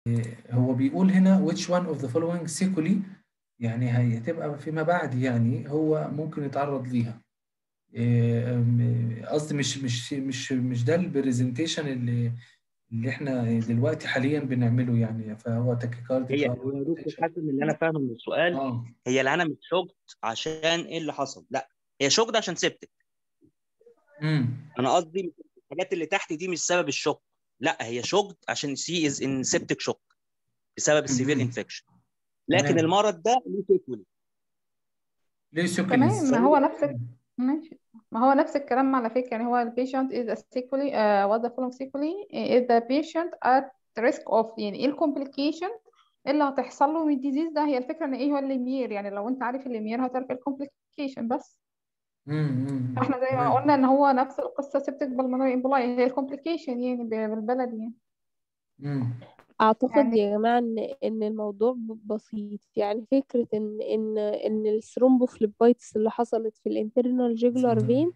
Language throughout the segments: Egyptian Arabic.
هو بيقول هنا which one of the following sequelae يعني هتبقى فيما بعد يعني هو ممكن يتعرض ليها إيه، أم- قصدي مش مش مش مش ده البرزنتيشن اللي اللي احنا دلوقتي حاليا بنعمله يعني فهو تاكيكاردي هي هو يا دكتور حسن اللي انا فاهمه من السؤال اه هي اللي انا مش شوكت عشان ايه اللي حصل لا هي شوكت عشان سبتك امم انا قصدي الحاجات اللي تحت دي مش سبب الشوك لا هي شوكت عشان سي از ان سيبتك شوك بسبب السيفير مهم. انفكشن لكن تمام. المرض ده ليه سيكولي ليه تمام سوكليز ما هو نفس ماشي ما هو نفس الكلام على فكرة يعني هو ال patient is a sequelae uh, what the following sequelae is the patient at risk of يعني ايه ال complication اللي هتحصل له من الديزيز ده هي الفكرة ان ايه هو الليمير يعني لو انت عارف الليمير هتعرف ايه ال complication بس امم احنا زي ما قلنا ان هو نفس القصة septic pulmonary embolia هي ال complication يعني ب- بالبلدي يعني امم اعتقد يعني- يا جماعه ان ان الموضوع ب- بسيط يعني فكره ان ان ان الثرومبوفليبايتس اللي حصلت في الانترنال جيجولار فين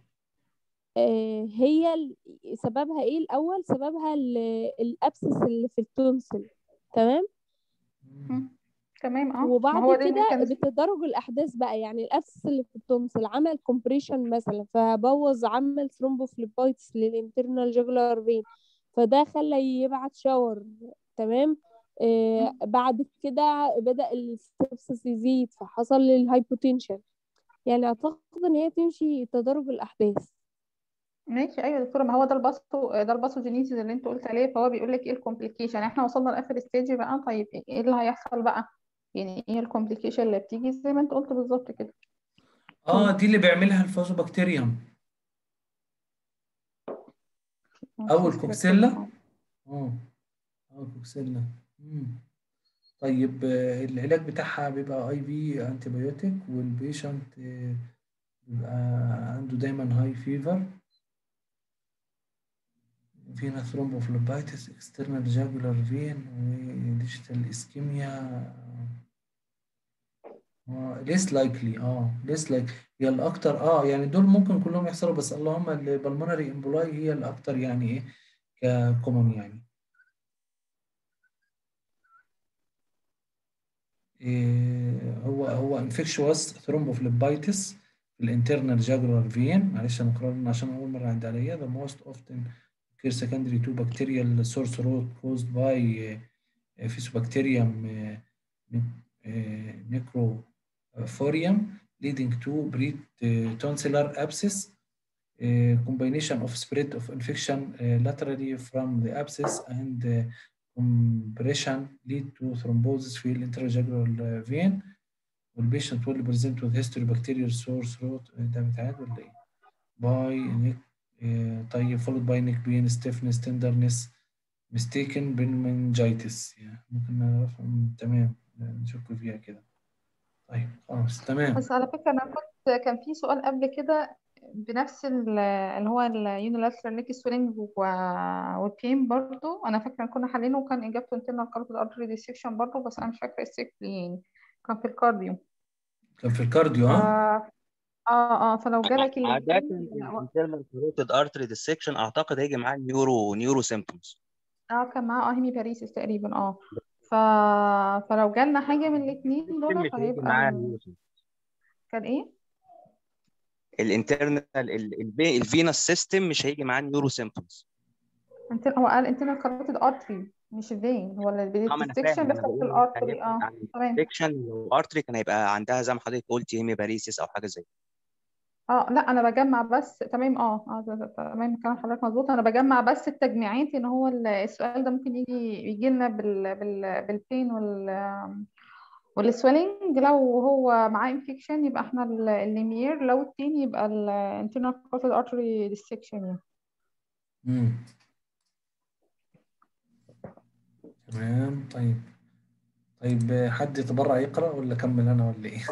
هي ال- سببها ايه الاول سببها ال- الابسس اللي في التونسل تمام تمام اه ما وبعد هو دي كده الميكانيزم بتدرج الاحداث بقى يعني الابسس اللي في التونسل عمل كومبريشن مثلا فبوظ عمل ثرومبوفليبايتس للانترنال جيجولار فين فده خلى يبعت شاور تمام آه بعد كده بدأ السبسس يزيد فحصل الهايبوتنشن يعني اعتقد ان هي تمشي تدرج الاحداث ماشي ايوه يا دكتوره ما هو ده الباثو ده الباثوجينيسيس اللي انت قلت عليه فهو بيقول لك ايه الكومبليكيشن احنا وصلنا لاخر ستيج بقى طيب ايه اللي هيحصل بقى يعني ايه الكومبليكيشن اللي بتيجي زي ما انت قلت بالظبط كده اه دي اللي بيعملها الفازوبكتيريوم او الكوكسيلا اه اه الكوكسيلا مم. طيب آه، العلاج بتاعها بيبقى اي في انتي بايوتيك والبيشنت آه، بيبقى عنده دايما هاي فيفر فينا ثرومبوفلوبايتس اكسترنال جاجولار فين وديجيتال اسكيميا ليس لايكلي اه ليس لايك هي الاكتر اه يعني دول ممكن كلهم يحصلوا بس اللهم البلمونري امبولاي هي الاكتر يعني ايه ككومن يعني إيه هو هو انفكشوس ثرومبوفليبايتس في الانترنال جاجولار فين معلش انا قررنا عشان اول مره عدى عليا the most often occur secondary to bacterial source root caused by uh, Fusobacterium uh, uh, necrophorium leading to pre-tonsillar abscess uh, combination of spread of infection uh, laterally from the abscess and uh, compression lead to thrombosis في الانتراجاجولار vein والبيشنت will present with history bacterial source root ده بتاعت ولا ايه؟ by neck آه، طيب followed by neck pain stiffness tenderness mistaken meningitis يعني ممكن نعرف مم، تمام نشك فيها كده طيب خلاص تمام بس على فكره انا كنت كان في سؤال قبل كده بنفس ال- اللي هو اليونيلاترال نيك سويلنج والبين برضو انا فاكره إن كنا حالينه وكان اجابته انترنال كاربال ارتري ديسكشن برضو بس انا مش فاكره السيكل يعني كان في الكارديو كان في الكارديو ف... ها اه اه فلو جالك عادة الاثنين الانترنال كاروتيد ارتري ديسكشن اعتقد هيجي معاه نيورو نيورو سيمبتومز اه كان معاه اه هيميباريسيس تقريبا اه ف... فلو جالنا حاجه من الاثنين دول مش هيجي فهيبقى معاه ال- نيورو symptoms. كان ايه الانترنال الفينس سيستم مش هيجي معاه نيورو سيمبتومز انت هو قال انترنال كاروتيد ارتري مش فين هو اه ما انا الديسكشن فاهم انا بيحصل في بقول الارتري اه تمام انفكشن لو ارتري كان هيبقى عندها زي ما حضرتك قلتي هيميباريسيس او حاجه زي كده. اه لا انا بجمع بس تمام اه اه ده- ده- تمام كلام حضرتك مظبوط انا بجمع بس التجميعات ان هو ال- السؤال ده ممكن يجي يجي لنا بال بال بالبين وال والسويلنج لو هو معاه انفكشن يبقى احنا ال- الليمير لو التاني يبقى الانترنال كاروتيد ارتري ديسكشن يعني مم. تمام طيب طيب آه، حد يتبرع يقرأ ولا أكمل أنا ولا إيه؟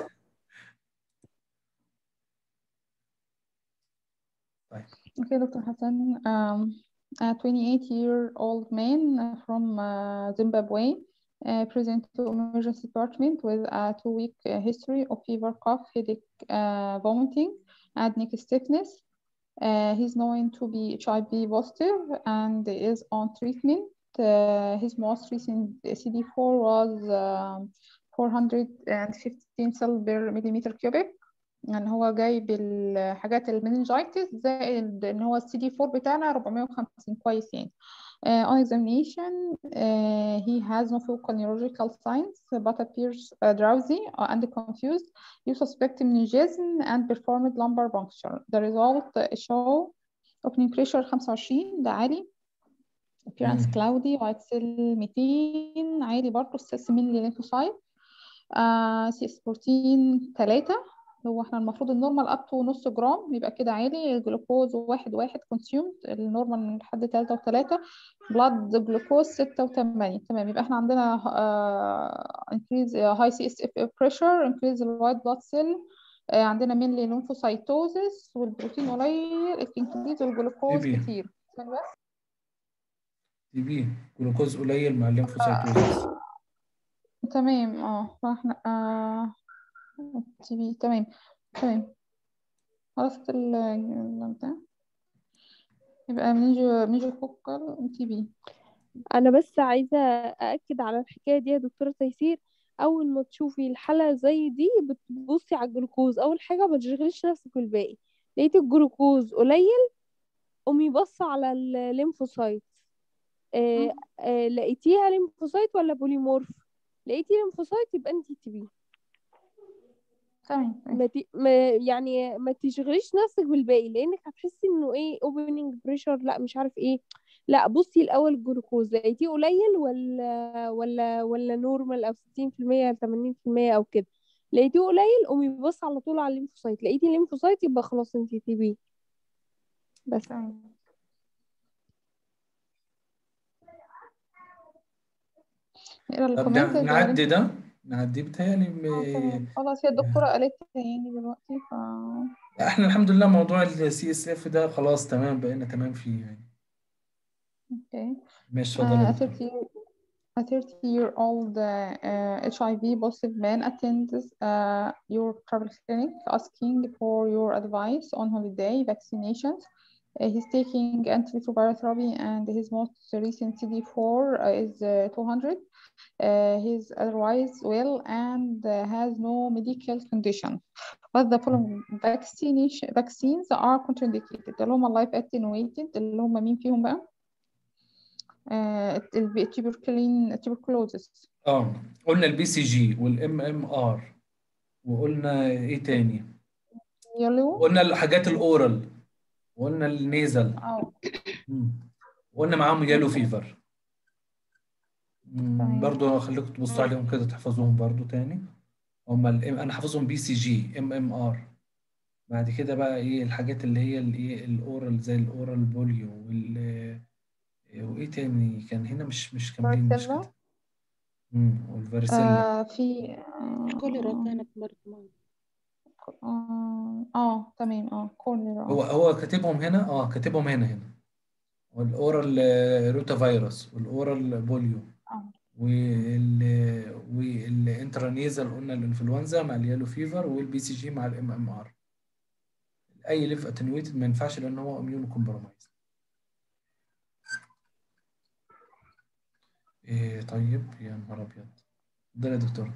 طيب Okay, Dr. Hassan. Um, a 28-year-old man from uh, Zimbabwe uh, present to emergency department with a two-week uh, history of fever, cough, headache, uh, vomiting, and neck stiffness. Uh, he's known to be HIV positive and is on treatment uh, his most recent CD4 was um, 415 cell per millimeter cubic يعني هو جايب الحاجات المننجايتس زائد ان هو السي دي 4 بتاعنا 450 كويس يعني Uh, on examination, uh, he has no focal neurological signs but appears uh, drowsy and confused. You suspect meningism and performed lumbar puncture. The result show opening pressure 25 ده عالي appearance مم. cloudy white cell 200 عالي برضه السيس ميلي لينفوسايت سي اس بروتين 3 هو احنا المفروض النورمال اب تو نص جرام يبقى كده عالي الجلوكوز واحد واحد كونسيومد النورمال من لحد تلاتة وتلاتة بلاد جلوكوز ستة وتمانية تمام يبقى احنا عندنا انكريز هاي سي اس اف بريشر انكريز الوايت بلاد سيل عندنا مينلي لينفوسايتوزس والبروتين قليل انكريز الجلوكوز TB. كتير ثانية بس تي بي جلوكوز قليل مع الليمفوسايتوزس تمام اه فاحنا آه تي بي تمام تمام خلصت ال ال- بتاع يبقى منيجو منيجو فوكال تي بي انا بس عايزه ااكد على الحكايه دي يا دكتوره تيسير اول ما تشوفي الحاله زي دي بتبصي على الجلوكوز اول حاجه ما تشغليش نفسك بالباقي لقيت الجلوكوز قليل قومي بص على الليمفوسايت آه آه لقيتيها ليمفوسايت ولا بوليمورف لقيتي ليمفوسايت يبقى انت تي بي تمام تمام ما ت... ما يعني ما تشغليش نفسك بالباقي لانك هتحسي انه ايه اوبننج بريشر لا مش عارف ايه لا بصي الاول الجلوكوز لقيتيه قليل ولا ولا ولا نورمال او 60% أو 80% او كده لقيتيه قليل قومي بص على طول على الليمفوسايت لقيتي الليمفوسايت يبقى خلاص انت تي بي بس تمام نقرا طب الكومنت ده نعدي ده نعدي بتهيألي م... خلاص هي الدكتورة قالتها يعني دلوقتي ف احنا الحمد لله موضوع السي اس اف ده خلاص تمام بقينا تمام فيه يعني اوكي ماشي اتفضل يا Uh, a دكتور 30 a 30 year old uh, uh, HIV positive man attends uh, your travel clinic asking for your advice on holiday vaccinations. Uh, he's taking antiretroviral therapy and his most recent CD4 uh, is uh, 200. Uh, he's otherwise well and uh, has no medical condition. But the following vaccination vaccines are contraindicated اللي هم life attenuated اللي هم مين فيهم بقى؟ التيبركلين تيبركلوزس اه قلنا البي سي جي والام ام ار وقلنا ايه تاني يلو وقلنا الحاجات الاورال وقلنا النيزل اه مم. وقلنا معاهم يالو فيفر مم. تمام. برضو خليكم تبصوا عليهم كده تحفظوهم برضو تاني هما ال انا حافظهم بي سي جي ام ام ار بعد كده بقى ايه الحاجات اللي هي الايه الاورال زي الاورال بوليو وال وايه تاني كان هنا مش مش كاملين مش فارسيلا. كده امم والفارسيلا آه في الكوليرا كانت برضه معنا اه اه تمام اه كوليرا هو هو كاتبهم هنا اه كاتبهم هنا هنا والاورال آه، روتا فيروس والاورال بوليو اه وال والانترانيزال قلنا الانفلونزا مع اليالو فيفر والبي سي جي مع الام ام ار اي ليف اتنويتد ما ينفعش لان هو اميون كومبرومايز إيه طيب يا نهار ابيض اتفضل يا دكتور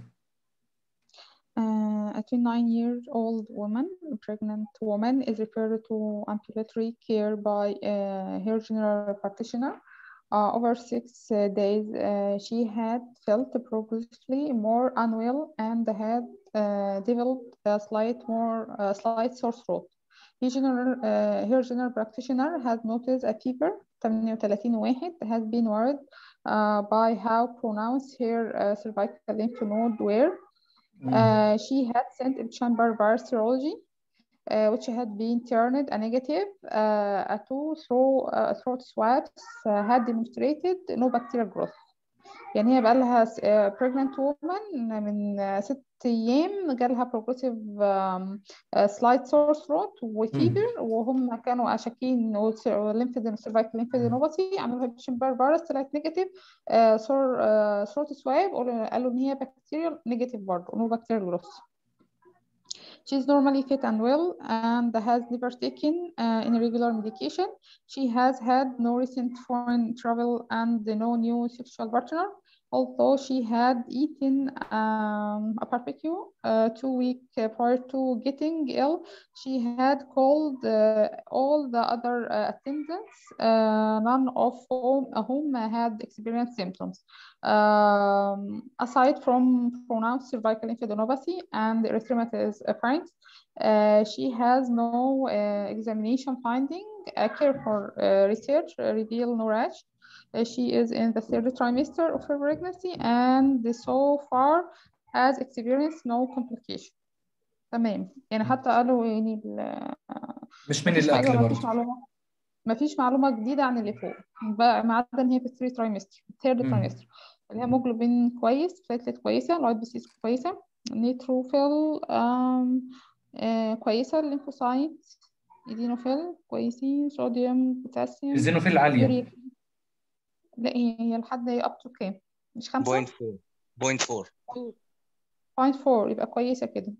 Uh, a 29-year-old woman, pregnant woman, is referred to ambulatory care by uh, her general practitioner. Uh, over six uh, days, uh, she had felt progressively more unwell and had uh, developed a slight more uh, slight sore throat. Her general, uh, her general practitioner has noticed a fever 38 واحد has been worried uh, by how pronounced her uh, cervical lymph node were. Uh, she had sent Epstein-Barr virus serology, uh, which had been turned a negative. Uh, a two throat, uh, throat swabs uh, had demonstrated no bacterial growth. يعني هي بقى لها س- uh, pregnant woman من uh, ست أيام جالها progressive um, uh, slight sore throat وفيبر وهم كانوا شاكين والليمفيدين cervical lymphadenopathy عملوا لها Epstein-Barr virus طلعت نيجاتيف سور ثروت سواب قالوا إن هي بكتيريال نيجاتيف برضه نو بكتيريال جروث She's normally fit and well and has never taken uh, any regular medication. She has had no recent foreign travel and no new sexual partner. Although she had eaten um, a barbecue uh, two weeks prior to getting ill, she had called uh, all the other uh, attendants, uh, none of whom, whom had experienced symptoms. Um, aside from pronounced cervical lymphadenopathy and erythematous apparent, uh, she has no uh, examination finding. A careful uh, research reveal no rash. Uh, she is in the third trimester of her pregnancy and so far has experienced no complication. تمام يعني حتى قالوا يعني ال- مش من مفيش حاجة الاكل مفيش برضه معلومة مفيش معلومة جديدة عن اللي فوق بقى ما عدا ان هي في الثري ترايمستر الثيرد مم. ترايمستر الهيموجلوبين كويس بلاتلت كويسة الاي بي سيز كويسة نيتروفيل آم آه كويسة الليمفوسايت ايدينوفيل كويسين صوديوم بوتاسيوم الزينوفيل عاليه يوريا لا هي هي لحد اب تو كام مش خمسة بوينت فور بوينت فور بوينت فور يبقى كويسة كده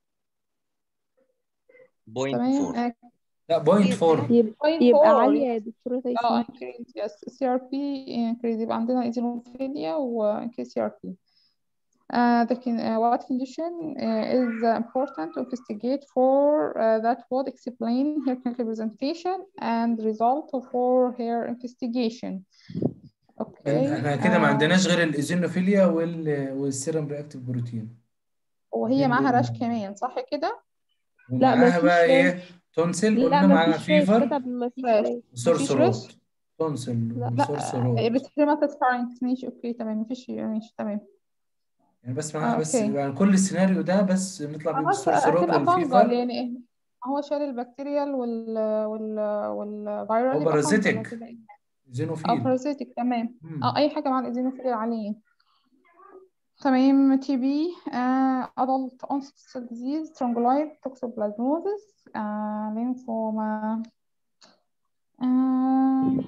بوينت تمام فور آه، لا بوينت فور يبقى, بوينت يبقى فور عالية يا دكتورة اه تيسير increase yes CRP increase يبقى عندنا eosinophilia و increase CRP Uh, the con- uh, what condition uh, is uh, important to investigate for uh, that would explain her clinical presentation and result for her investigation. Okay. احنا كده ما uh, عندناش غير الايزينوفيليا وال والسيرم رياكتيف بروتين وهي الاثنين معاها دول رش كمان صح كده؟ لا ومعاها مفيش بقى رش ايه تونسل لا قلنا معاها مفيش رش فيفر كتب مفيش رش رش وسورس مفيش روت رش؟ تونسل لا لا وسورس روت erythematous pharynx ماشي اوكي تمام مفيش ماشي تمام يعني بس آه، معاها بس اوكي يعني كل السيناريو ده بس نطلع بيه خلاص بالسورس روت هتبقى فانجل والفيفر يعني هو شال البكتيريال وال وال والفيرال هو يبقى فانجل بارازيتيك هتبقى ايه؟ اه زينوفيل بارازيتك تمام مم. اه اي حاجه مع الايزينوفيل العاليه تمام تي بي adult onset cell disease trongloid toxoplasmosis آه lymphoma آه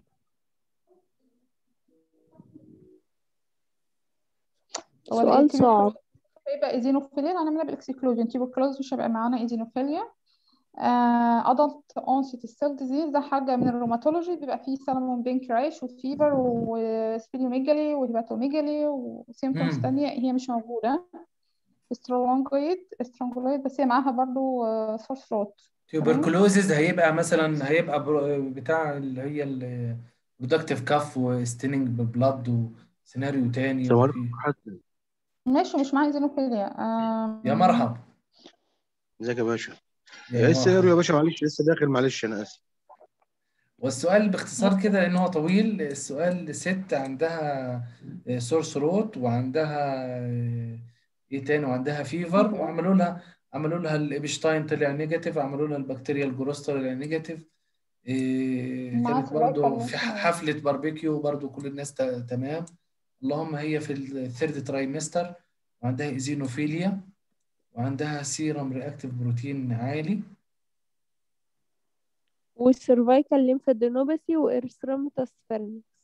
هو سؤال صعب هيبقى ايزينوفيليا هنعملها بالاكسكلوجن تيبوكلوز مش هيبقى معانا ايزينوفيليا آه adult onset cell disease ده حاجة من الروماتولوجي بيبقى فيه سالمون بينك رايش وفيفر وسبيليوميجالي وهيباتوميجالي وسيمتومز مم. تانية هي مش موجودة سترونجويد سترونجويد بس هي معاها برضو سور ثروت تمام تيوبركلوزز هيبقى مثلا هيبقى برو- بتاع اللي هي البرودكتيف كاف وستيننج بالبلاد وسيناريو تاني السلام ولا عليكم في حسن ماشي مش معاها ايزينوفيليا يا آم، مرحب ازيك يا باشا يا ايه السيناريو يا مرحب باشا معلش لسه داخل معلش انا اسف والسؤال باختصار كده لان هو طويل السؤال ست عندها سورس روت وعندها آه، ايه تاني وعندها فيفر وعملوا لها عملوا لها الابشتاين طلع نيجاتيف عملوا لها البكتيريا الجروس طلع نيجاتيف إيه معاها كانت برضو سيرفايكال في ح- لينفوما حفلة باربيكيو برضو كل الناس تا- تمام اللهم هي في الثيرد ترايمستر وعندها ايزينوفيليا وعندها سيرم رياكتيف بروتين عالي والسيرفايكال ليمفادينوباثي وإرثروماتوس فارنكس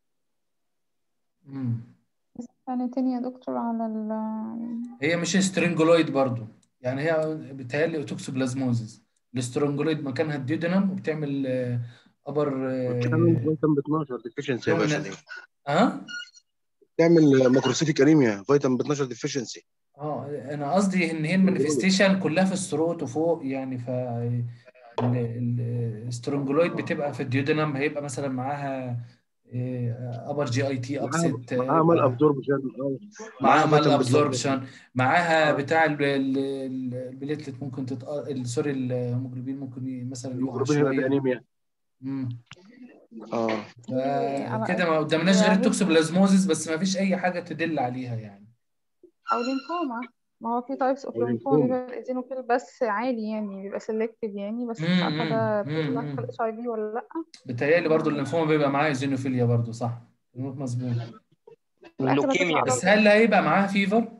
مم. يعني تاني يا دكتور على ال هي مش سترينجولويد برضو يعني هي بتهيألي اوتوكسوبلازموزيس الاسترونجولويد مكانها الديودنم وبتعمل ابر بتعمل فيتامين ب 12 ديفيشنسي يا باشا دي ها بتعمل ماكروسيتيك انيميا فيتامين ب 12 ديفيشنسي اه انا قصدي ان هي المانيفستيشن كلها في الثروت وفوق يعني ف السترونجولويد بتبقى في الديودنم هيبقى مثلا معاها ابر جي اي تي ابسيت معاها مال ابزوربشن معاها مال فيتامين ب 12 ابزوربشن معاها آه. بتاع ال- ال- ال- البليتلت ممكن تتق... ال- سوري الهيموجلوبين ممكن ي- مثلا يقع الهيموجلوبين يبقى شويه انيميا امم اه فكده ما قدامناش غير يعني- التوكسوبلازموزيس بس ما فيش اي حاجه تدل عليها يعني او لينفوما ما هو في تايبس اوف أو لينفوما لينفوما. بيبقى الايزينوفيل بس عادي يعني بيبقى سيلكتيف يعني بس مش مم، عارفه ده مم، بيقول مم. لك اتش اي في ولا لا بتهيألي برضو الليمفوما بيبقى معاه ايزينوفيليا برضو صح كلامك مظبوط في الاخر اللوكيميا هتطلع بس هل هيبقى معاها فيفر؟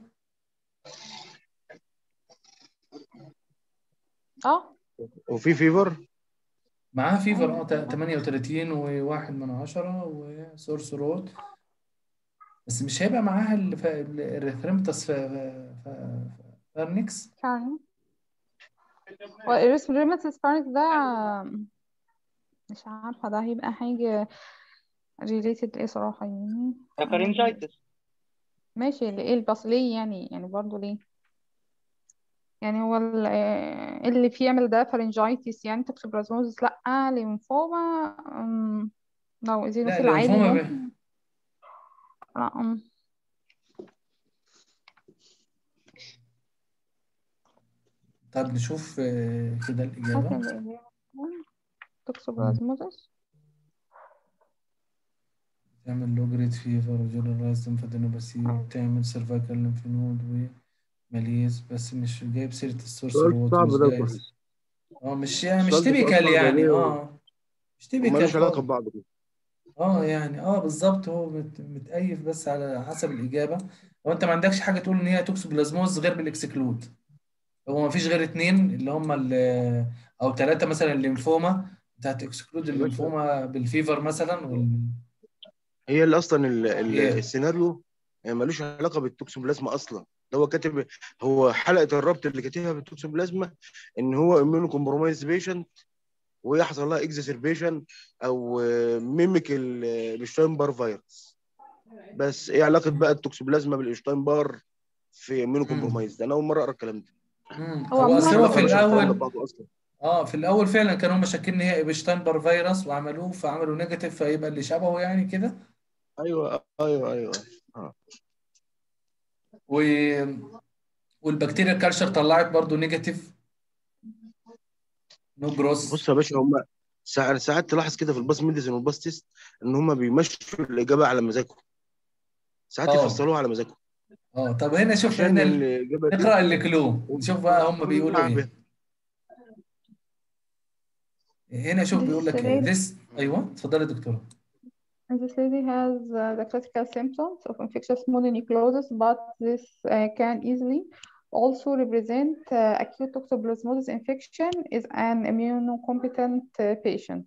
اه وفي فيفر معاها فيفر اه تا- 38 و1 من عشرة وسورس رود بس مش هيبقى معاها الريثريمتس فارنكس فعلا والإريثروماتيس بارنت ده مش عارفة ده هيبقى حاجة related لإيه صراحة يعني فارنجايتس ماشي لإيه بس ليه يعني يعني برضه ليه يعني هو ال- آه، اللي فيه يعمل ده فارنجايتس يعني توكسوبلازموزس لأ ليمفوما أم، لو لا إزينوفيل عادي الليمفوما ب... ممكن لا أم. طب نشوف آه، كده هات الإجابة الإجابة توكسوبلازموزس تعمل لو جريد فيفر وجنرالايز ليمفادينوباثي وبتعمل سيرفايكال ليمف نود وماليز بس مش جايب سيرة السورس سؤال روت صعب ومش ده جايب كويس اه مش يعني مش السؤال ده سؤال تيبيكال صعب يعني ليه اه مش تيبيكال ومالوش علاقة خالص ببعض كده اه يعني اه بالظبط هو مت- متأيف بس على حسب الإجابة لو انت ما عندكش حاجة تقول ان هي توكسوبلازموز غير بالاكسكلود هو ما فيش غير اتنين اللي هم ال او ثلاثة مثلا الليمفوما انت هتكسكلود يا باشا الليمفوما بالفيفر مثلا وال هي اللي اصلا ال- ال- ايه السيناريو ملوش علاقه بالتوكسوبلازما اصلا ده هو كاتب هو حلقه الربط اللي كاتبها بالتوكسوبلازما ان هو اميونو كومبرومايز بيشنت ويحصل لها اكزاسربيشن او ميميك الشتاينبار فيروس بس ايه علاقه بقى التوكسوبلازما بالشتاينبار في اميونو مم. كومبرومايز ده انا اول مره اقرا الكلام ده مم. هو هو اصل عموما هو ملوش في علاقه ملوش الكلام ده الاول ببعضه اصلا اه في الاول فعلا كانوا هم شاكين ان هي ايبشتاين فيروس وعملوه فعملوا نيجاتيف فيبقى اللي شبهه يعني كده ايوه ايوه ايوه آه. و... والبكتيريا كالشر طلعت برضو نيجاتيف نو جروس بص يا باشا هم ساعات ساعات تلاحظ كده في الباس ميديسن والباس تيست ان هم بيمشوا الاجابه على مزاجهم ساعات اه يفصلوها على مزاجهم اه طب هنا شوف عشان هنا ال... الاجابه دي نقرا الكلو نشوف بقى هم بيقولوا وبتطلع ايه هنا شوف بيقول This لك ايه lady, this ايوه اتفضلي يا دكتوره this lady has uh, the critical symptoms of infectious mononucleosis, but this uh, can easily also represent uh, acute toxoplasmosis infection is an immunocompetent uh, patient.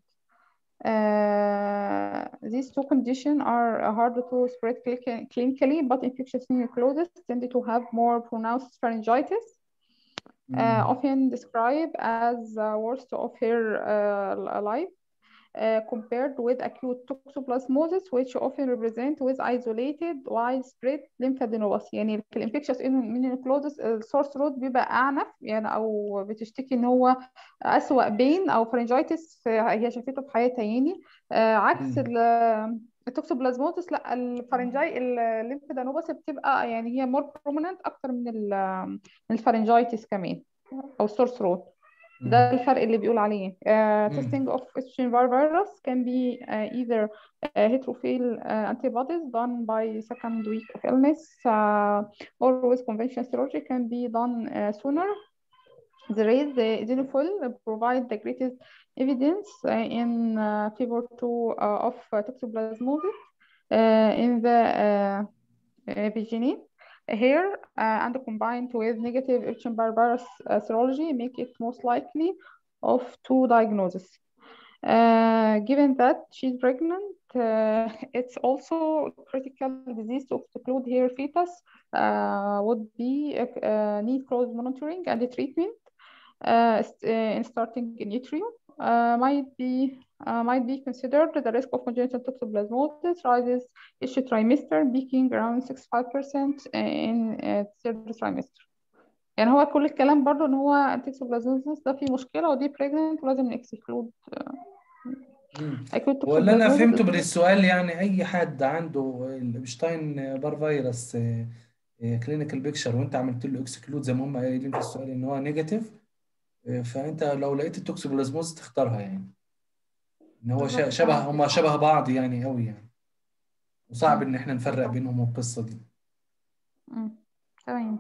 Uh, these two conditions are hard to spread clinic- clinically, but infectious mononucleosis tend to have more pronounced pharyngitis, uh, مم. often described as the worst of her uh, life. uh, compared with acute toxoplasmosis, which often represent with isolated widespread lymphadenopathy. يعني في الانفكشس immunonucleosis السورس رود بيبقى أعنف يعني أو بتشتكي إن هو أسوأ بين أو فرنجايتس هي شافته في حياتها يعني آه، عكس مم. ال- التوكسوبلازموزس لا الفرنجاي الليمفادينوباثي بتبقى يعني هي مور بروميننت أكتر من ال- من الفرنجايتس كمان أو السورس رود ده مم. الفرق اللي بيقول عليه uh, مم. testing of Epstein-Barr virus can be uh, either uh, heterophil uh, antibodies done by second week of illness uh, or with conventional serology can be done uh, sooner there is the eosinophil provide the greatest evidence uh, in uh, favor to uh, of uh, toxoplasmosis uh, in the uh, uh, Virginia here uh, and combined with negative Epstein-Barr virus uh, serology make it most likely of two diagnoses. Uh, given that she's pregnant, uh, it's also critical disease to exclude her fetus uh, would be uh, need close monitoring and treatment uh, st- uh, in starting in utero. Uh, might be uh, might be considered the risk of congenital toxoplasmosis rises each trimester, peaking around 65% in uh, third trimester. يعني هو كل الكلام برضو ان هو التوكسوبلازموزس ده فيه مشكله ودي بريجننت ولازم نكسكلود مم. اكيد هو اللي انا توكسوبلازموزس فهمته من السؤال يعني اي حد عنده الابشتاين بار فيروس كلينيكال بيكشر وانت عملت له اكسكلود زي ما هم قايلين في السؤال ان هو نيجاتيف فانت لو لقيت التوكسوبلازموز تختارها يعني ان هو شا- بالظبط شبه اه هم شبه بعض يعني قوي يعني وصعب مم. ان احنا نفرق بينهم والقصه دي مم. تمام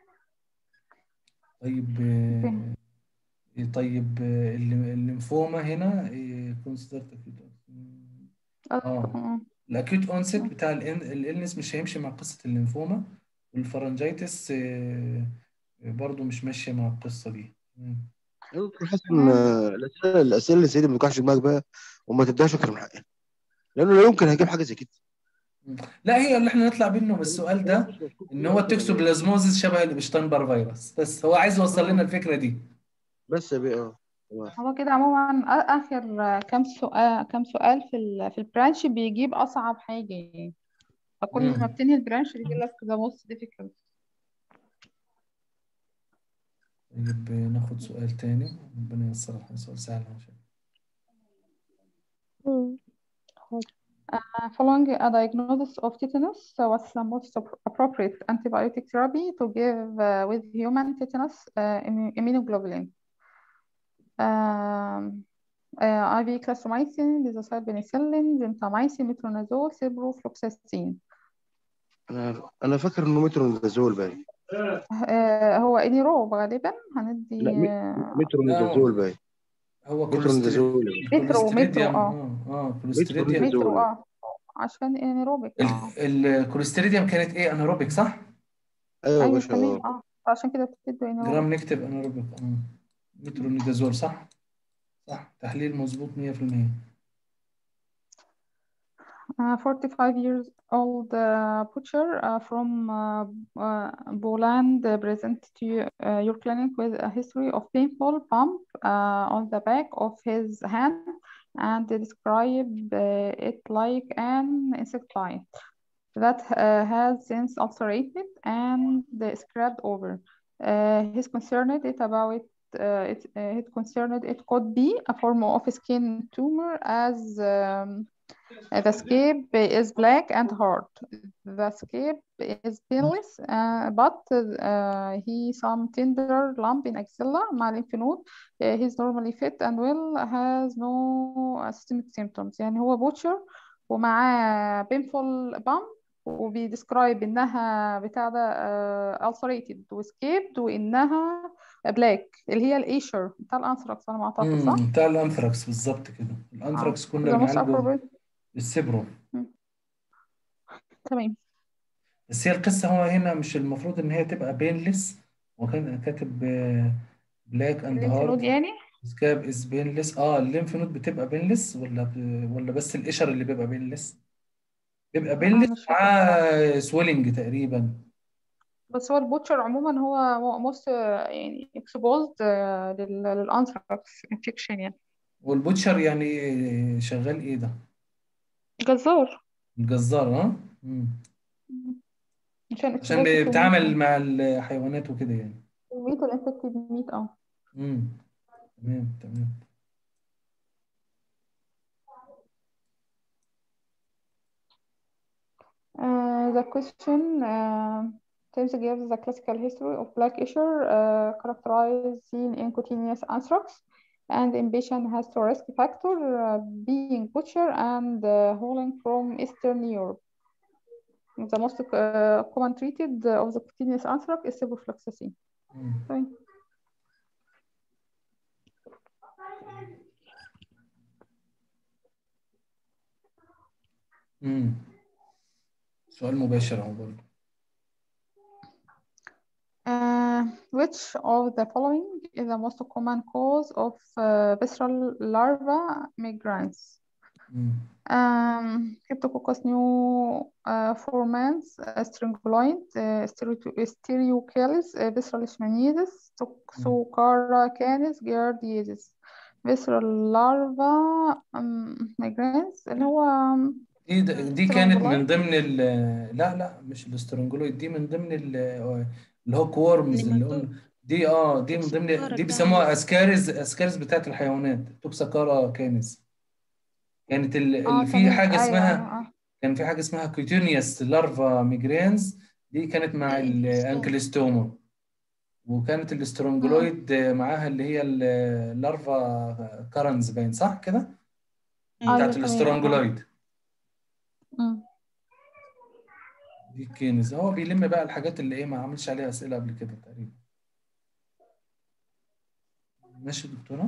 طيب اوكي آه، طيب آه، الل- الليمفوما هنا كونسيدرت اه اه آه. الاكيوت اونست بتاع الالنس مش هيمشي مع قصه الليمفوما والفرنجايتس آه، برضو مش ماشيه مع القصه دي مم. يا دكتور حسن تمام آه، الاسئله الاسئله اللي سيدي ما توقعش دماغك بقى وما تديهاش اكتر من حقها لانه لا يمكن هيجيب حاجه زي كده مم. لا هي اللي احنا نطلع منه من السؤال ده مش مكتوب ان فيه هو اصلا التوكسوبلازموزيس شبه الابشتاين بار فيروس بس هو عايز يوصل لنا اه الفكره دي بس يا بيه اه تمام. هو كده عموما آ- آخر كام سؤال كام سؤال في ال في البرانش بيجيب أصعب حاجة يعني فكل ما مم. بتنهي البرانش بيجيب لك the most difficult طيب ناخد سؤال تاني ربنا ييسر الحال سؤال سهل عشان مم. حاضر. Uh, following a diagnosis of tetanus, so what's the most appro- appropriate antibiotic therapy to give uh, with human tetanus uh, immu- immunoglobulin? Um, uh, IV clastromycin, bezocyl penicillin, gentamicin, metronidazole, ciprofloxacin. انا انا فاكر انه مترونيدازول باين آه، هو انيروب غالبا هندي لا مي- آه، مترونيدازول باين هو كوليستريد مترونيدازول مترو مترو الكوليستريديوم اه اه اه كوليستريديوم مترونيدازول. مترو اه عشان انيروبيك اه ال- الكوليستريديوم كانت ايه اناروبيك صح؟ ايوه يا ايوه باشا تمام اه اه عشان كده بتدوا انيروبيك جرام نكتب اناروبيك اه مترونيدازول صح؟ صح تحليل مظبوط 100% Uh, 45 years old uh, butcher uh, from uh, uh, Poland uh, present to you, uh, your clinic with a history of painful bump uh, on the back of his hand and describe uh, it like an insect bite that uh, has since ulcerated and scrapped over. Uh, he's concerned it about uh, it, uh, it concerned it could be a form of skin tumor as um, uh, The scape is black and hard. The scape is painless, uh, but uh, he some tender lump in axilla مع lymph node. Uh, he's normally fit and well, has no uh, systemic symptoms. يعني هو butcher ومعاه painful bump وبيدescribe إنها بتاع ده uh, ulcerated وسكيبد وإنها black اللي هي القشر بتاع الأنثراكس على ما أعتقد صح؟ امم بتاع الانثراكس بالظبط كده الانثراكس كنا the most بنعالجه appropriate بالسبرو تمام بس هي القصة هو هنا مش المفروض إن هي تبقى بينلس وكان كاتب بلاك أند lymph node هارد يعني سكاب از بينلس اه الليمف نود بتبقى بينلس ولا ب... ولا بس القشر اللي بيبقى بينلس بيبقى أنا بينلس مش فاكرة بصراحة معاه سويلنج تقريبا بس هو البوتشر عموما هو موست يعني exposed آه، لل- للأنثراكس انفكشن يعني والبوتشر يعني شغال ايه ده جزار الجزار ها مم. عشان عشان exposed to بيتعامل meat مع الحيوانات وكده يعني الميت والانفكتد ميت اه امم تمام تمام Uh, the question uh, James gives the classical history of black issue uh, characterized seen in cutaneous anthrax and in patient has two risk factor uh, being butcher and uh, hauling from Eastern Europe. The most uh, common treated of the cutaneous anthrax is ciprofloxacin. مم. طيب. مم. سؤال مباشر اهو برضه Uh, which of the following is the most common cause of uh, visceral larva migrans? مم. Um, Cryptococcus new uh, formans, uh, stringuloid, uh, stereo- stereocalis, uh, visceral leishmaniasis, Toxocara canis, giardiasis. Visceral larva um, migrans اللي هو um, دي دي كانت من strongyloid. ضمن ال لا لا مش الاسترونجلويد دي من ضمن ال اللي هو كورمز اللي نيماتود قلنا دي اه دي من ضمن توكسيكارا دي بيسموها كانس اسكارز اسكارز بتاعت الحيوانات توكساكارا كانز كانت ال... اه ال... في تمام حاجه ايوه اسمها ايوه اه كان في حاجه اسمها كوتينيوس لارفا ميجرينز دي كانت مع الانكلستوم الانكلستوما وكانت الاسترونجلويد معاها اللي هي اللارفا كارنز باين صح كده ايوه بتاعت تمام اه الاسترونجلويد أمم. دي كينز هو بيلم بقى الحاجات اللي ايه ما عملش عليها اسئله قبل كده تقريبا ماشي يا دكتوره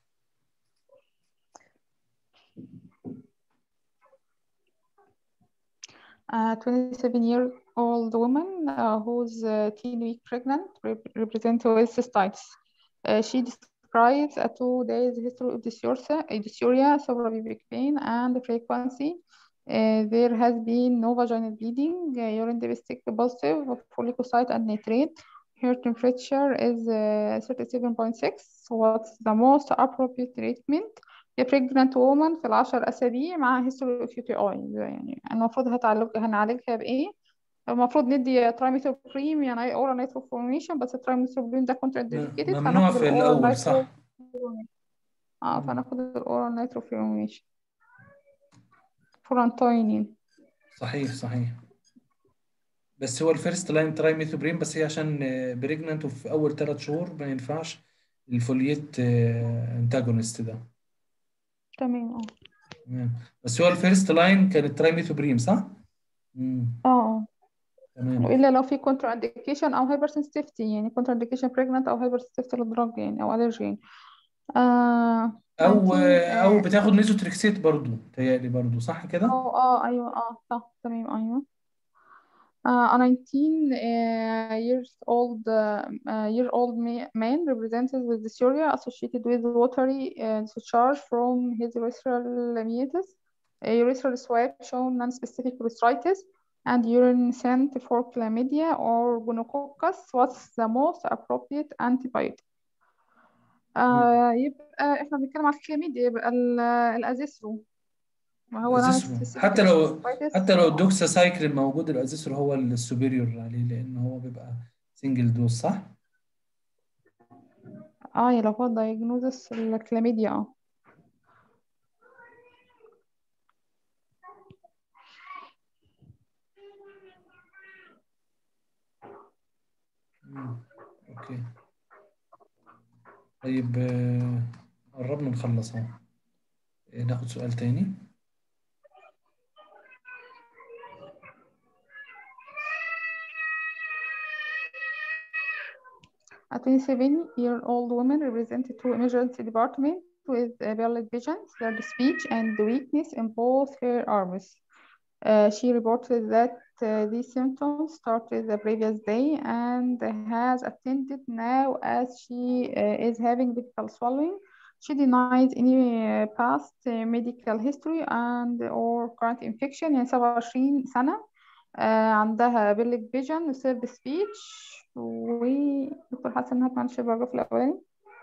A 27 year old woman uh, who's uh, teen week pregnant rep- represent with cystitis. Uh, she describes a two days history of dysuria, uh, dysuria, suprapubic pain, and frequency. Uh, there has been no vaginal bleeding, uh, urine dipstick positive, follicocyte and nitrate. her temperature is uh, 37.6 what's the most appropriate treatment a pregnant woman في العشر أسابيع معاها history of UTI يعني المفروض هتعالج هنعالجها بإيه المفروض ندي ترايميثوبريم يعني اورال نيتروفورميشن بس الترايميثوبريم ده كونتر انديكيتد ممنوع في الأول صح اه فناخد الاورال نيتروفورميشن فورانتاينين صحيح صحيح بس هو الفيرست لاين ترايميثوبرين بس هي عشان بريجننت وفي اول ثلاث شهور ما ينفعش الفوليت انتاجونست ده تمام اه تمام بس هو الفيرست لاين كان الترايميثوبرين صح؟ امم اه اه تمام والا لو في كونتر انديكيشن او هايبر سنسيتيفيتي يعني كونتر انديكيشن بريجننت او هايبر سنسيتيفيتي للدراج يعني او الرجي يعني آه او 19 او آه بتاخد ميزوتريكسيت برضو تهيألي برضو صح كده؟ اه اه ايوه اه صح تمام ايوه Uh, a 19 uh, years old uh, uh, year old ma- man represented with dysuria associated with watery uh, discharge from his urethral meatus, a urethral swab shown non-specific urethritis, and urine scent for chlamydia or gonococcus. What's the most appropriate antibiotic? مم. آه يبقى احنا بنتكلم على الكلاميديا يبقى ال- الازيثرو ما هو non الازيثرو specific حتى لو urethritis حتى لو الدوكسا سايكلين موجود الازيثرو هو السوبيريور عليه لان هو بيبقى سنجل دوز صح؟ اه يا لو هو diagnosis الكلاميديا اه مم. اوكي طيب آه، قربنا نخلص اهو آه، ناخد سؤال تاني A 27-year-old woman represented to emergency department with uh, blurred vision, slurred speech, and weakness in both her arms. Uh, she reported that uh, these symptoms started the previous day and has attended now as she uh, is having difficult swallowing. She denies any uh, past uh, medical history and or current infection يعني 27 سنة آه، عندها بيلك فيجن وسيرد سبيتش ودكتور حاسة انها معلش الباراجراف الأولاني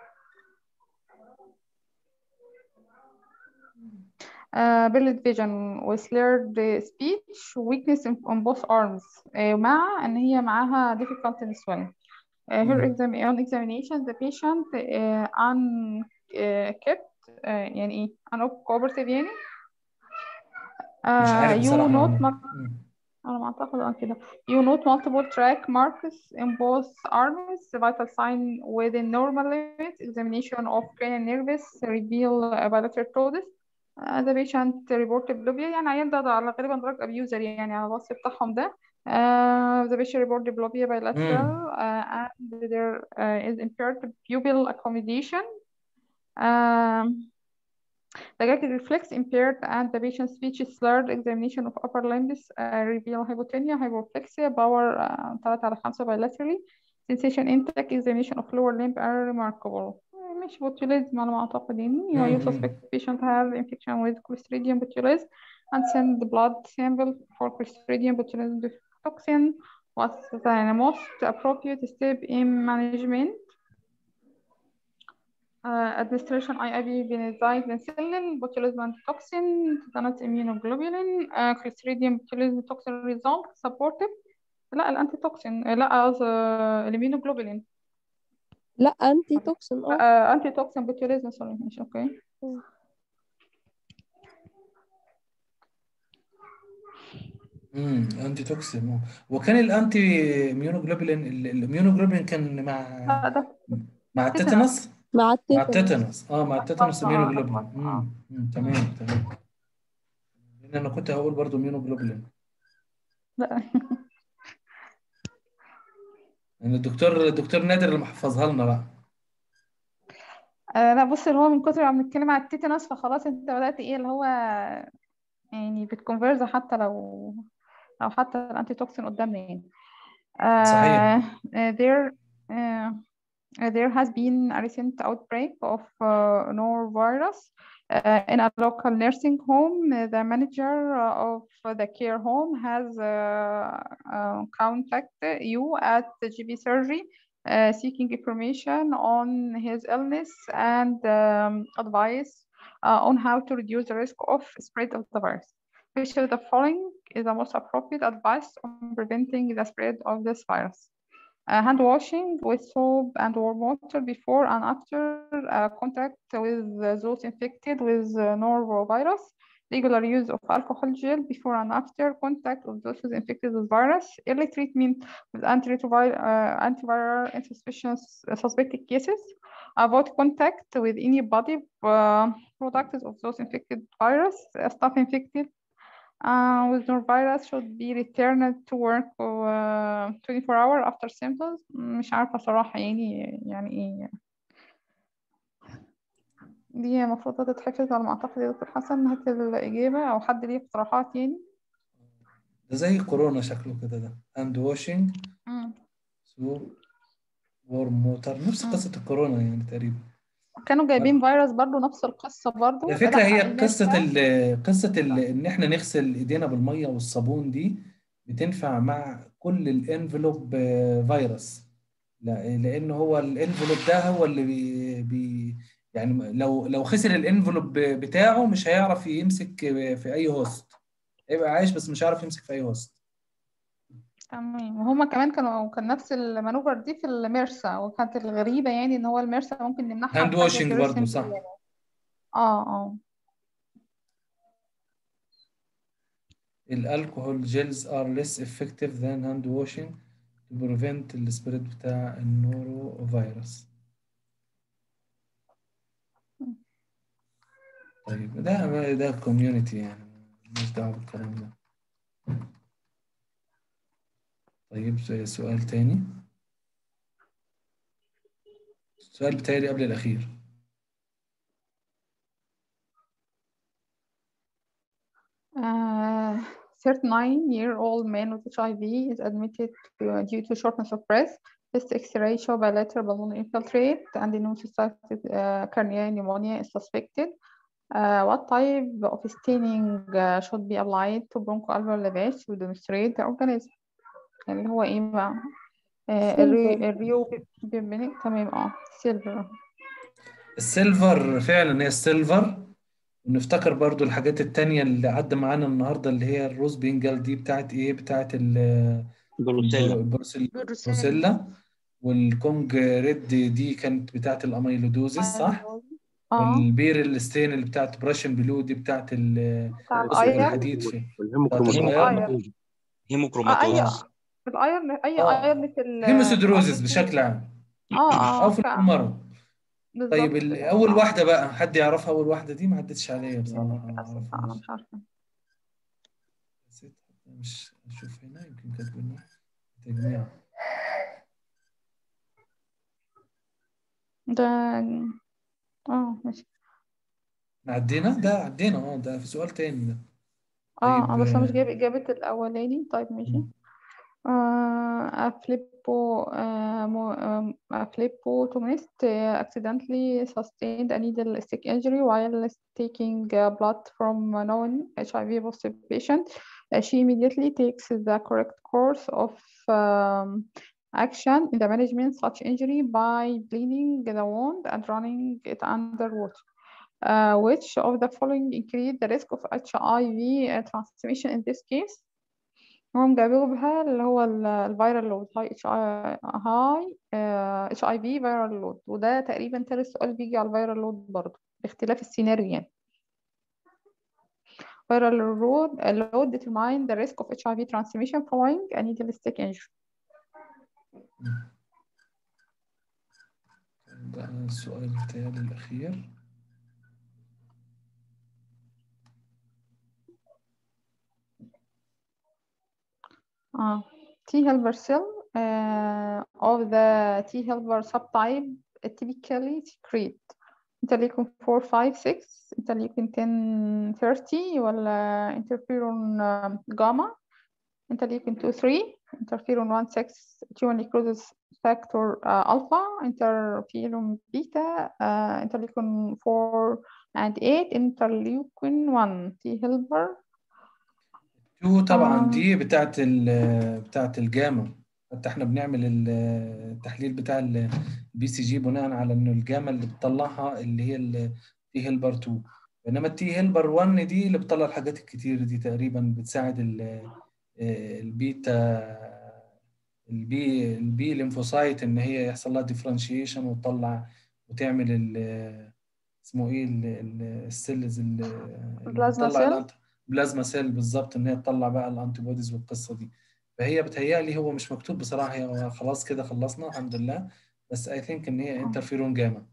uh, blurred vision وslurred speech weakness in, on both arms uh, مع ان هي معاها difficult in swallowing uh, her مم. exam on examination the patient uh, un uh, kept uh, يعني ايه uncooperative يعني مش uh, عارف you بصراحة note أنا mul- مم. أنا ما أعتقد أه كده you note multiple track marks in both arms vital sign within normal limits examination of cranial nervous reveal bilateral todes uh, the patient reported diplopia يعني عيان ده ده على غالبا drug abuser يعني على الوصف بتاعهم ده uh, the patient reported diplopia bilateral مم. uh, and there uh, is impaired pupil accommodation um, the gag reflex impaired and the patient's speech is slurred. Examination of upper limbs uh, reveal hypotonia, hypoflexia, power uh, 3 على 5 bilaterally. Sensation intact. Examination of lower limb are remarkable. Uh, مش botulism على ما أعتقد يعني. You, you مم. suspect patient have infection with Clostridium botulism and send the blood sample for Clostridium botulism toxin. What's the most appropriate step in management? uh, administration IIB benzoyl penicillin, botulism toxin, tetanus immunoglobulin, uh, Clostridium botulism toxin result supportive لا الانتي توكسين لا قصدي الاميونوجلوبولين لا انتي توكسين اه آه انتي توكسين بوتيوليزم سوري ماشي اوكي امم انتي توكسين آه. وكان الانتي ميونوجلوبولين ال- الاميونوجلوبولين كان مع لا ده مع التيتانوس مع مع التيتانوس التيتانوس اه مع التيتانوس آه، اميونوجلوبولين آه. امم أمم، تمام تمام لان انا كنت هقول برضو اميونوجلوبولين لا يعني الدكتور الدكتور نادر اللي محفظها لنا بقى آه لا بص اللي هو من كتر ما بنتكلم على التيتانوس فخلاص انت بدأت ايه اللي هو يعني بتكونفيرز حتى لو لو حتى الانتي توكسين قدامنا يعني صحيح uh, uh, there uh, uh, there has been a recent outbreak of uh, norovirus Uh, in a local nursing home, uh, the manager of the care home has uh, uh, contacted you at the GP surgery uh, seeking information on his illness and um, advice uh, on how to reduce the risk of spread of the virus. Which of the following is the most appropriate advice on preventing the spread of this virus? Uh, hand washing with soap and warm water before and after uh, contact with uh, those infected with uh, norovirus, regular use of alcohol gel before and after contact of those who's infected with virus, early treatment with antiretroviral, uh, antiviral in suspicious, uh, suspected cases, avoid contact with any body uh, products of those infected virus, uh, staff infected uh, with norovirus should be returned to work uh, 24 hour after symptoms مش عارفة صراحة يعني يعني ايه دي المفروض تتحفظ على ما أعتقد يا دكتور حسن هات الإجابة أو حد ليه اقتراحات يعني ده زي كورونا شكله كده ده هاند واشنج مم. سوب وورم ووتر نفس مم. قصة الكورونا يعني تقريبا كانوا جايبين فيروس برضو نفس القصة برضو على فكرة لا هي الناس قصة ده ال قصة ال إن إحنا نغسل إيدينا بالمية والصابون دي بتنفع مع كل الانفلوب فيروس لا لأن هو الانفلوب ده هو اللي بي, بي يعني لو لو خسر الانفلوب بتاعه مش هيعرف يمسك في أي هوست هيبقى عايش بس مش هيعرف يمسك في أي هوست تمام وهما كمان كانوا كان نفس المانوفر دي في الميرسا وكانت الغريبة يعني إن هو الميرسا ممكن نمنعها هاند بحاجة واشنج برضه كيروسين صح اه اه الالكوهول جيلز are less effective than hand washing to prevent السبريد بتاع النورو فيروس طيب ده ده كوميونتي يعني مش دعوه بالكلام ده طيب سؤال تاني السؤال بتاعي قبل الأخير Uh, 39-year-old man with HIV is admitted to, due to shortness of breath. Chest X-ray show bilateral balloon infiltrate and non-suspected uh, cardiac pneumonia is suspected. Uh, what type of staining uh, should be applied to bronchoalveolar lavage to demonstrate the organism؟ اللي هو ايه بقى؟ آه، الري- Silver. الريو بيبينيك تمام اه سيلفر السيلفر فعلا هي السيلفر ونفتكر برضو الحاجات التانية اللي عدى معانا النهاردة اللي هي الروز بينجل دي بتاعت ايه بتاعت ال- بروسيلا البروسيل- بروسيلا البروسيلا والكونج ريد دي كانت بتاعت الاميلودوزيس صح؟ اه والبير الستين اللي بتاعت براشن بلو دي بتاعت ال- بتاع فوسفور الايرن الحديد في والهيموكروماتوز الايرن ايرن اه اي هيموكروماتوز الايرن اي اه ايرن في ال هيموسيدروزيس في بشكل عام اه او اه في فعلا المرض طيب بالظبط ال- كده اول صح واحدة بقى حد يعرفها اول واحدة دي ما عدتش عليا يعني بصراحة ما للأسف أنا اعرفهاش مش عارفة نسيت مش اشوف هنا يمكن كاتبينها تجميع ده اه ماشي عدينا ده عدينا اه ده في سؤال تاني ده اه طيب اه بس أنا مش آه، جايب إجابة الأولاني طيب ماشي مم. آه أفليبو آه مو آه أفليبوتوميست uh, accidentally sustained a needle stick injury while taking uh, blood from a known HIV positive patient. Uh, she immediately takes the correct course of um, action in the management such injury by bleeding the wound and running it under water. Uh, which of the following increase the risk of HIV uh, transmission in this case? هم جاوبها اللي هو الفيرال لود هاي اتش هاي اتش اي في فيرال لود وده تقريبا تالت سؤال بيجي على الفيرال لود برضه باختلاف السيناريو يعني viral load load determine the risk of HIV transmission following a needle stick injury ده السؤال بتاعي الأخير uh, T helper cell uh, of the T helper subtype typically secrete interleukin 4 5 6 interleukin 10 30 ولا interferon um, gamma interleukin 2 3 interferon 1 6 tumor necrosis فاكتور الفا انترفيرون بيتا انترليوكين 4 and 8 انترليوكين 1 تي هيلبر تو طبعا آه. دي بتاعت ال بتاعت الجاما حتى احنا بنعمل ال- التحليل بتاع البي سي جي بناء على انه الجاما اللي بتطلعها اللي هي التي هيلبر 2 بينما التي هيلبر 1 دي اللي بتطلع الحاجات الكتير دي تقريبا بتساعد ال- البيتا البي البي ليمفوسايت ان هي يحصل لها ديفرنشيشن وتطلع وتعمل ال اسمه ايه ال- ال- السيلز ال- اللي البلازما بتطلع سيل؟ الأنت- بلازما سيل بالظبط ان هي تطلع بقى الانتي بوديز والقصه دي فهي بتهيألي هو مش مكتوب بصراحه هي خلاص كده خلصنا الحمد لله بس اي ثينك ان هي انترفيرون جاما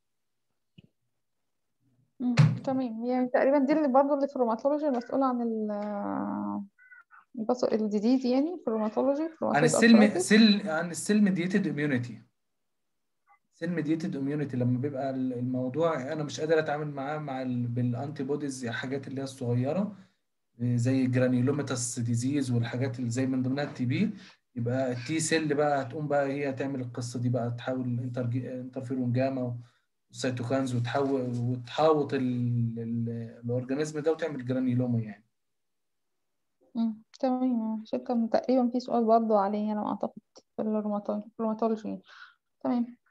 مم، تمام يعني تقريبا دي اللي برضه اللي في الروماتولوجي المسؤولة عن ال بس الديزيز يعني في الروماتولوجي في عن الروماتويد السيل arthritis. سيل عن السيل ميديتد اميونيتي سيل ميديتد اميونيتي لما بيبقى الموضوع انا مش قادر اتعامل معاه مع ال... بالانتي بوديز الحاجات اللي هي الصغيره زي الجرانيولوماتس ديزيز والحاجات اللي زي من ضمنها التي بي يبقى التي سيل بقى هتقوم بقى هي تعمل القصه دي بقى تحاول انتر انترفيرون جاما والسيتوكانز وتحول وتحاوط ال... ال... الاورجانيزم ده وتعمل جرانيولوما يعني مم، تمام عشان كان تقريبا في سؤال برضه عليه أنا أعتقد في الروماتولوجي الروماتولوجي تمام